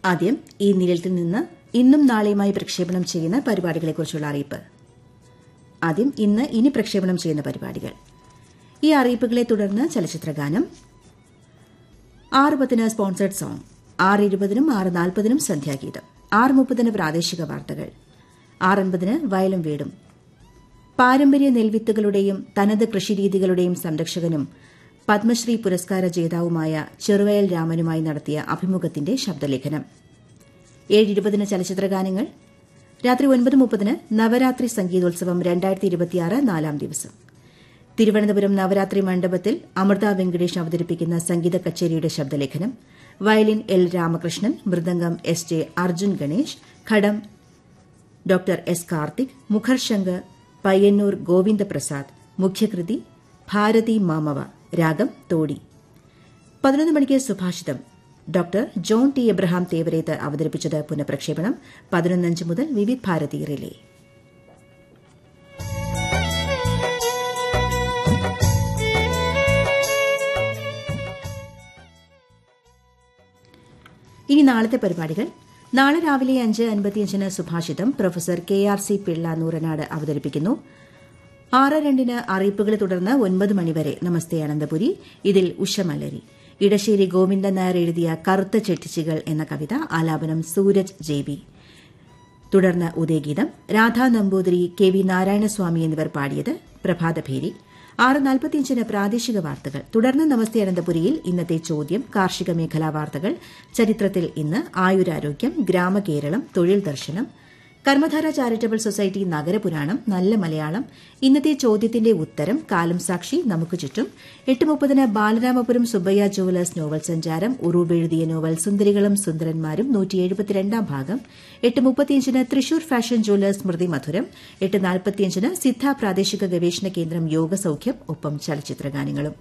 ആദ്യം ഈ നിലയത്തിൽ നിന്ന് ഇന്നും നാളെയുമായി പ്രക്ഷേപണം ചെയ്യുന്ന പരിപാടികളെക്കുറിച്ചുള്ള അറിയിപ്പ് ആദ്യം ഇന്ന് ഇനി പ്രക്ഷേപണം ചെയ്യുന്ന പരിപാടികൾ ഈ അറിയിപ്പുകളെ തുടർന്ന് ചലച്ചിത്രഗാനം ആറ് പത്തിന് സ്പോൺസേഡ് സോങ് ആറ് ഇരുപതിനും ആറ് നാൽപ്പതിനും സന്ധ്യാഗീതം ആറ് മുപ്പതിന് പ്രാദേശിക വാർത്തകൾ ആറ് അൻപതിന് വയലും വീടും പാരമ്പര്യ നെൽവിത്തുകളുടെയും തനത് കൃഷിരീതികളുടെയും സംരക്ഷകനും പത്മശ്രീ പുരസ്കാര ജേതാവുമായ ചെറുവയൽ രാമനുമായി നടത്തിയ അഭിമുഖത്തിന്റെ ശബ്ദലേഖനം ഏഴ് ഇരുപതിന് ചലച്ചിത്രഗാനങ്ങൾ രാത്രി ഒൻപത് മുപ്പതിന് നവരാത്രി സംഗീതോത്സവം രണ്ടായിരത്തി ഇരുപത്തിയാറ് നാലാം ദിവസം തിരുവനന്തപുരം നവരാത്രി മണ്ഡപത്തിൽ അമൃത വെങ്കടേഷ് അവതരിപ്പിക്കുന്ന സംഗീത കച്ചേരിയുടെ ശബ്ദലേഖനം വയലിൻ എൽ രാമകൃഷ്ണൻ മൃദംഗം എസ് ജെ അർജുൻ ഗണേഷ് ഘടം ഡോക്ടർ എസ് കാർത്തിക് മുഖർശങ്കർ പയ്യന്നൂർ ഗോവിന്ദപ്രസാദ് മുഖ്യകൃതി ഭാരതി മാമവ രാഗം തോടി പതിനൊന്ന് മണിക്ക് സുഭാഷിതം doctor John T Abraham Thevarethu അവതരിപ്പിച്ചത് പുനഃപ്രക്ഷേപണം പതിനൊന്നഞ്ച് മുതൽ വിവിധ് ഭാരതി റിലേ ഇനി നാളത്തെ പരിപാടികൾ നാളെ രാവിലെ അഞ്ച് അൻപത്തിയഞ്ചിന് സുഭാഷിതം professor K R C Pillai Nooranad അവതരിപ്പിക്കുന്നു ആറ് രണ്ടിന് അറിയിപ്പുകളെ തുടർന്ന് ഒൻപത് മണിവരെ നമസ്തേ അനന്തപുരി ഇതിൽ ഉഷമലരി ഇടശ്ശേരി ഗോവിന്ദൻ നായർ എഴുതിയ കറുത്ത ചെട്ടിച്ചികൾ എന്ന കവിത ആലാപനം സൂരജ് ജെ ബി തുടർന്ന് ഉദയഗീതം രാധാ നമ്പൂതിരി കെ വി നാരായണസ്വാമി എന്നിവർ പാടിയത് പ്രഭാതഭേരി ആറ് നാൽപ്പത്തിയഞ്ചിന് പ്രാദേശിക വാർത്തകൾ തുടർന്ന് നമസ്തേ അനന്തപുരിയിൽ ഇന്നത്തെ ചോദ്യം കാർഷിക മേഖലാ വാർത്തകൾ ചരിത്രത്തിൽ ഇന്ന് ആയുരാരോഗ്യം ഗ്രാമകേരളം തൊഴിൽ ദർശനം കർമ്മധാര ചാരിറ്റബിൾ സൊസൈറ്റി നഗരപുരാണം നല്ല മലയാളം ഇന്നത്തെ ചോദ്യത്തിന്റെ ഉത്തരം കാലം സാക്ഷി നമുക്ക് ചുറ്റും എട്ട് മുപ്പതിന് ബാലരാമപുരം സുബ്ബയ്യ ജുവലേഴ്സ് നോവൽ സഞ്ചാരം ഉറൂബ് എഴുതിയ നോവൽ സുന്ദരികളും സുന്ദരന്മാരും നൂറ്റി എഴുപത്തിരണ്ടാം ഭാഗം എട്ട് മുപ്പത്തിയഞ്ചിന് തൃശൂർ ഫാഷൻ ജുവലേഴ്സ് സ്മൃതി മധുരം എട്ട് നാൽപ്പത്തിയഞ്ചിന് സിദ്ധ പ്രാദേശിക ഗവേഷണ കേന്ദ്രം യോഗസൌഖ്യം ഒപ്പം ചലച്ചിത്രഗാനങ്ങളും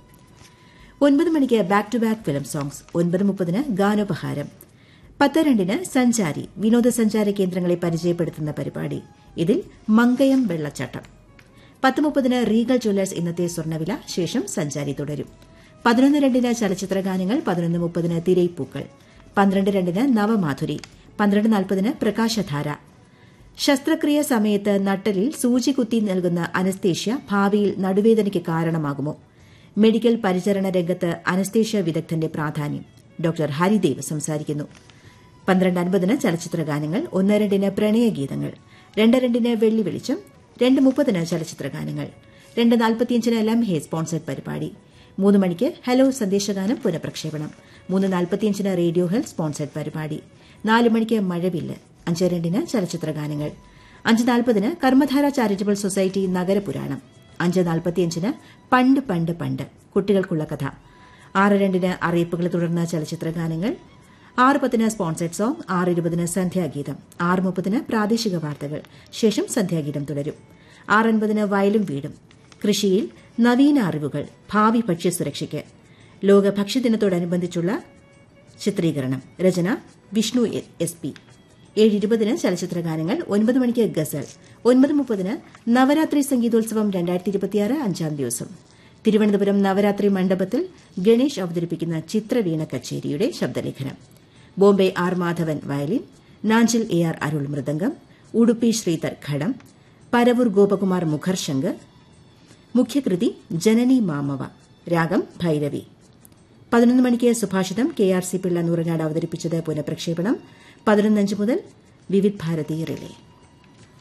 ഒൻപത് മണിക്ക് back to back film songs ഒൻപത് മുപ്പതിന് ഗാനോപഹാരം പത്ത് രണ്ടിന് സഞ്ചാരി വിനോദസഞ്ചാര കേന്ദ്രങ്ങളെ പരിചയപ്പെടുത്തുന്ന പരിപാടി ഇതിൽ മങ്കയം വെള്ളച്ചാട്ടം പത്ത് മുപ്പതിന് റീഗൽ ജ്വല്ലേഴ്സ് ഇന്നത്തെ സ്വർണ്ണവില ശേഷം സഞ്ചാരി തുടരും പതിനൊന്ന് രണ്ടിന് ചലച്ചിത്രഗാനങ്ങൾ പതിനൊന്ന് മുപ്പതിന് തിരയിപ്പൂക്കൾ പന്ത്രണ്ട് രണ്ടിന് നവമാധുരി പന്ത്രണ്ട് നാൽപ്പതിന് പ്രകാശധാര ശസ്ത്രക്രിയ സമയത്ത് നട്ടലിൽ സൂചി കുത്തി നൽകുന്ന അനസ്തേഷ്യ ഭാവിയിൽ നടുവേദനയ്ക്ക് കാരണമാകുമോ മെഡിക്കൽ പരിചരണ രംഗത്ത് അനസ്തേഷ്യ വിദഗ്ധന്റെ പ്രാധാന്യം ഡോക്ടർ ഹരിദേവ് സംസാരിക്കുന്നു പന്ത്രണ്ട് അൻപതിന് ചലച്ചിത്രഗാനങ്ങൾ ഒന്ന് രണ്ടിന് പ്രണയഗീതങ്ങൾ രണ്ട് രണ്ടിന് വെള്ളി വെളിച്ചം രണ്ട് മുപ്പതിന് ചലച്ചിത്രഗാനങ്ങൾ രണ്ട് നാൽപ്പത്തിയഞ്ചിന് ലംഹെ സ്പോൺസർഡ് പരിപാടി മൂന്ന് മണിക്ക് ഹലോ സന്ദേശഗാനം പുനഃപ്രക്ഷേപണം മൂന്ന് നാൽപ്പത്തിയഞ്ചിന് റേഡിയോ ഹെൽത്ത് സ്പോൺസർഡ് പരിപാടി നാല് മണിക്ക് മഴവില്ല് അഞ്ച് രണ്ടിന് ചലച്ചിത്രഗാനങ്ങൾ അഞ്ച് നാൽപ്പതിന് കർമ്മധാര ചാരിറ്റബിൾ സൊസൈറ്റി നഗരപുരാണം അഞ്ച് നാൽപ്പത്തിയഞ്ചിന് പണ്ട് പണ്ട് പണ്ട് കുട്ടികൾക്കുള്ള കഥ ആറ് രണ്ടിന് അറിയിപ്പുകളെ തുടർന്ന് ചലച്ചിത്രഗാനങ്ങൾ ആറ് പത്തിന് സ്പോൺസേഡ് സോങ് ആറ് ഇരുപതിന് സന്ധ്യാഗീതം ആറ് മുപ്പതിന് പ്രാദേശിക വാർത്തകൾ ശേഷം സന്ധ്യാഗീതം തുടരും ആറ് അൻപതിന് വയലും വീടും കൃഷിയിൽ നവീന അറിവുകൾ ഭാവി ഭക്ഷ്യസുരക്ഷയ്ക്ക് ലോക ഭക്ഷ്യദിനത്തോടനുബന്ധിച്ചുള്ള ചിത്രീകരണം രചന വിഷ്ണു എസ് പി ഏഴ് ഇരുപതിന് ചലച്ചിത്രഗാനങ്ങൾ ഒൻപത് മണിക്ക് ഗസൽ ഒൻപത് മുപ്പതിന് നവരാത്രി സംഗീതോത്സവം രണ്ടായിരത്തി ഇരുപത്തിയാറ് അഞ്ചാം ദിവസം തിരുവനന്തപുരം നവരാത്രി മണ്ഡപത്തിൽ ഗണേഷ് അവതരിപ്പിക്കുന്ന ചിത്രവീണ കച്ചേരിയുടെ ശബ്ദലേഖനം Bombay R Madhavan violin Nanjil A R Arul മൃദംഗം ഉടുപ്പി ശ്രീധർ ഘടം പരവൂർ ഗോപകുമാർ മുഖർശങ്കർ മുഖ്യകൃതി ജനനി മാമവ രാഗം ഭൈരവി പതിനൊന്ന് മണിക്ക് സുഭാഷിതം K R C Pillai Nooranad അവതരിപ്പിച്ചത് പുനഃപ്രക്ഷേപണം പതിനൊന്നഞ്ച് മുതൽ വിവിധ് ഭാരതി റിലേ